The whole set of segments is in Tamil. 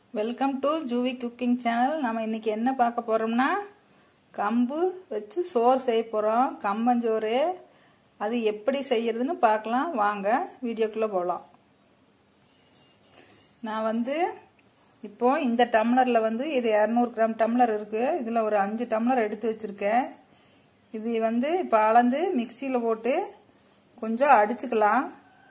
welcome to Juvi cooking channel நம்ம இன்னைக்கு என்ன பார்க்க போறோம்னா கம்பு வச்சு சோறு செய்ய போறோம் கம்பஞ்சோறு அது எப்படி செய்யறதுன்னு பார்க்கலாம் வாங்க வீடியோக்குள்ள போகலாம் நான் வந்து இப்போ இந்த டம்ளர்ல வந்து இது இரநூறு கிராம் டம்ளர் இருக்கு இதுல ஒரு அஞ்சு டம்ளர் எடுத்து வச்சிருக்கேன் இது வந்து இப்போ அளந்து மிக்சியில் போட்டு கொஞ்சம் அடிச்சுக்கலாம்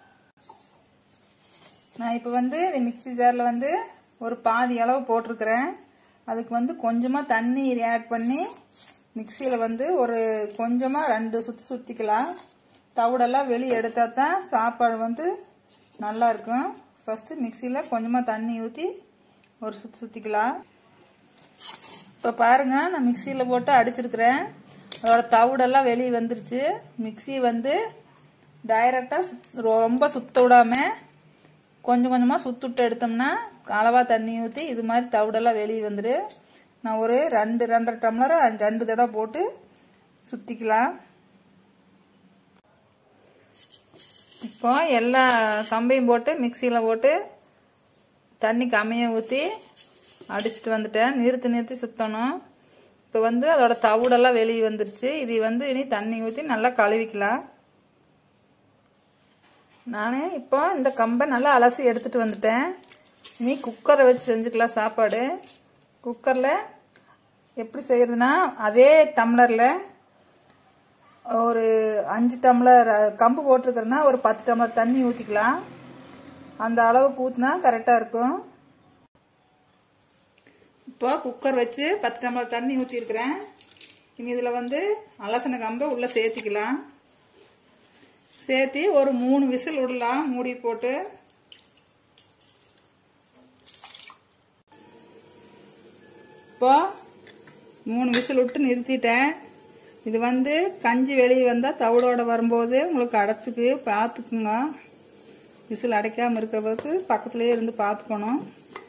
நான் இப்போ வந்து இந்த மிக்சி ஜாரில் வந்து ஒரு பாதி அளவு போட்டிருக்கிறேன் அதுக்கு வந்து கொஞ்சமாக தண்ணி ஆட் பண்ணி மிக்சியில் வந்து ஒரு கொஞ்சமாக ரெண்டு சுற்றி சுற்றிக்கலாம் தவிடெல்லாம் வெளியே எடுத்தால் தான் சாப்பாடு வந்து நல்லா இருக்கும் ஃபஸ்ட்டு மிக்சியில் கொஞ்சமாக தண்ணி ஊற்றி ஒரு சுற்றி சுற்றிக்கலாம் இப்போ பாருங்கள் நான் மிக்சியில் போட்டு அடிச்சிருக்கிறேன் அதோட தவிடெல்லாம் வெளியே வந்துருச்சு மிக்சி வந்து டைரெக்டாக ரொம்ப சுத்த விடாமல் கொஞ்சம் கொஞ்சமாக சுத்துட்டு எடுத்தோம்னா அளவா தண்ணி ஊற்றி இது மாதிரி தவிடெல்லாம் வெளியே வந்துடு நான் ஒரு ரெண்டு ரெண்டரை டம்ளரை ரெண்டு தடவை போட்டு சுற்றிக்கலாம் இப்போ எல்லா கம்பையும் போட்டு மிக்சியில் போட்டு தண்ணி கம்மியாக ஊற்றி அடிச்சுட்டு வந்துட்டேன் நிறுத்தி நிறுத்தி சுற்றணும் இப்போ வந்து அதோட தவிடெல்லாம் வெளியே வந்துருச்சு இது வந்து இனி தண்ணி ஊற்றி நல்லா கழுவிக்கலாம் நான் இப்போ இந்த கம்பை நல்லா அலசி எடுத்துட்டு வந்துட்டேன் இனி குக்கரை வச்சு செஞ்சுக்கலாம் சாப்பாடு குக்கரில் எப்படி செய்யறதுன்னா அதே டம்ளரில் ஒரு அஞ்சு டம்ளர் கம்பு போட்டிருக்கிறேன்னா ஒரு பத்து டம்ளர் தண்ணி ஊற்றிக்கலாம் அந்த அளவுக்கு ஊற்றினா கரெக்டாக இருக்கும் இப்போ குக்கர் வச்சு பத்து டம்ளர் தண்ணி ஊற்றிருக்கிறேன் இனி இதில் வந்து அலசன கம்பை உள்ளே சேர்த்திக்கலாம் சேர்த்து ஒரு மூணு விசில் விடலாம் மூடி போட்டு இப்போ மூணு விசில் விட்டு நிறுத்திட்டேன் இது வந்து கஞ்சி வெளியே வந்தால் தவிடோட வரும்போது உங்களுக்கு அடைச்சிக்கு பார்த்துக்குங்க விசில் அடைக்காமல் இருக்கிறதுக்கு பக்கத்துலேயே இருந்து பார்த்துக்கணும்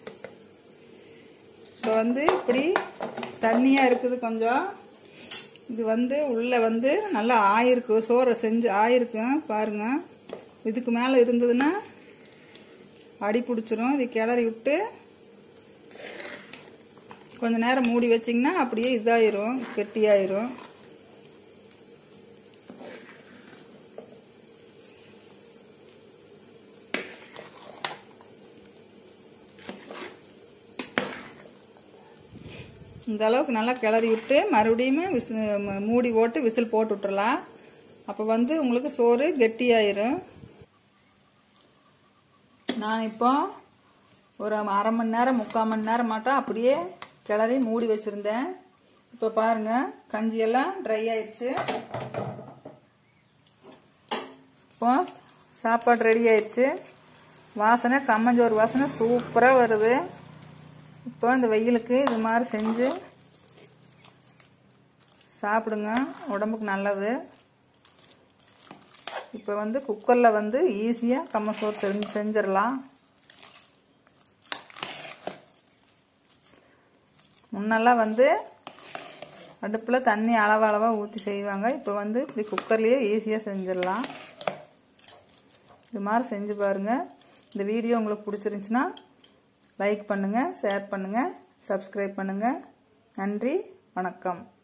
இப்போ வந்து இப்படி தண்ணியாக இருக்குது கொஞ்சம் இது வந்து உள்ளே வந்து நல்லா ஆயிருக்கு சோறை செஞ்சு ஆயிருக்கும் பாருங்க இதுக்கு மேலே இருந்ததுன்னா அடி பிடிச்சிரும் இது கிளறி விட்டு கொஞ்ச நேரம் மூடி வச்சிங்கன்னா அப்படியே இதாயிரும் கெட்டியாயிரும் இந்த அளவுக்கு நல்லா கிளறி விட்டு மறுபடியும் விசி மூடி போட்டு விசில் போட்டு விட்டுறலாம் அப்போ வந்து உங்களுக்கு சோறு கெட்டியாயிரும் நான் இப்போ ஒரு அரை மணி நேரம் முக்கால் மணி நேரம் மாட்டோம் அப்படியே கிளறி மூடி வச்சுருந்தேன் இப்போ பாருங்க கஞ்சியெல்லாம் ட்ரை ஆயிடுச்சு இப்போ சாப்பாடு ரெடி ஆயிடுச்சு வாசனை கம்மஞ்சோறு வாசனை சூப்பராக வருது இப்போ இந்த வெயிலுக்கு இது மாதிரி செஞ்சு சாப்பிடுங்க உடம்புக்கு நல்லது இப்போ வந்து குக்கரில் வந்து ஈஸியாக கம்மசோறு செஞ்சு செஞ்சிடலாம் முன்னெல்லாம் வந்து அடுப்பில் தண்ணி அளவு அளவாக ஊற்றி செய்வாங்க இப்போ வந்து இப்படி குக்கர்லேயே ஈஸியாக செஞ்சிடலாம் இது மாதிரி செஞ்சு பாருங்கள் இந்த வீடியோ உங்களுக்கு பிடிச்சிருந்துச்சின்னா லைக் பண்ணுங்கள் ஷேர் பண்ணுங்கள் சப்ஸ்கிரைப் பண்ணுங்கள் நன்றி வணக்கம்